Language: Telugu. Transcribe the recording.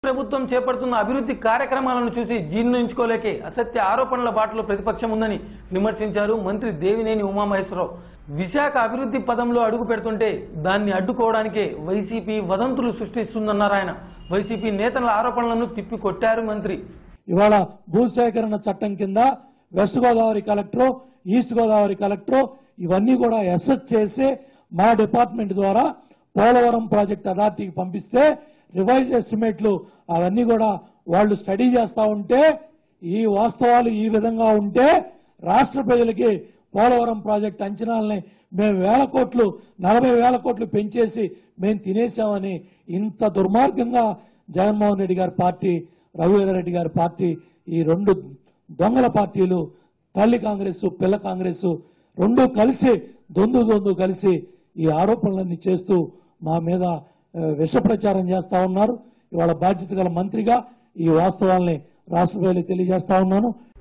ప్రభుత్వం చేపడుతున్న అభివృద్ధి కార్యక్రమాలను చూసి జీర్ణించుకోలేకే అసత్య ఆరోపణల బాటలో ప్రతిపక్షం ఉందని విమర్శించారు మంత్రి దేవినేని ఉమామహేశ్వరరావు విశాఖ అభివృద్ధి పదంలో అడుగు పెడుతుంటే దాన్ని అడ్డుకోవడానికే వైసీపీ వదంతులు సృష్టిస్తుందన్నారు ఆయన వైసీపీ నేతల ఆరోపణలను తిప్పికొట్టారు మంత్రి ఇవాళ భూసేకరణ చట్టం కింద west Godavari collector east Godavari collector ఇవన్నీ కూడా అసెస్ చేసి మా డిపార్ట్మెంట్ ద్వారా పోలవరం ప్రాజెక్ట్ అథారిటీకి పంపిస్తే రివైజ్ ఎస్టిమేట్లు అవన్నీ కూడా వాళ్ళు స్టడీ చేస్తా ఉంటే ఈ వాస్తవాలు ఈ విధంగా ఉంటే రాష్ట్ర ప్రజలకి పోలవరం ప్రాజెక్ట్ అంచనాలని మేము వేల కోట్లు నలభై వేల కోట్లు పెంచేసి మేము తినేసామని ఇంత దుర్మార్గంగా జగన్మోహన్ రెడ్డి గారి పార్టీ రఘువీరారెడ్డి గారి పార్టీ ఈ రెండు దొంగల పార్టీలు తల్లి కాంగ్రెస్ పిల్ల కాంగ్రెస్ రెండు కలిసి దొందు దొందు కలిసి ఈ ఆరోపణలన్నీ చేస్తూ మా మీద ఆ, విష ప్రచారం చేస్తా ఉన్నారు ఇవాళ బాధ్యత గల మంత్రిగా ఈ వాస్తవాల్ని రాష్ట్ర ప్రజలకు తెలియజేస్తా ఉన్నాను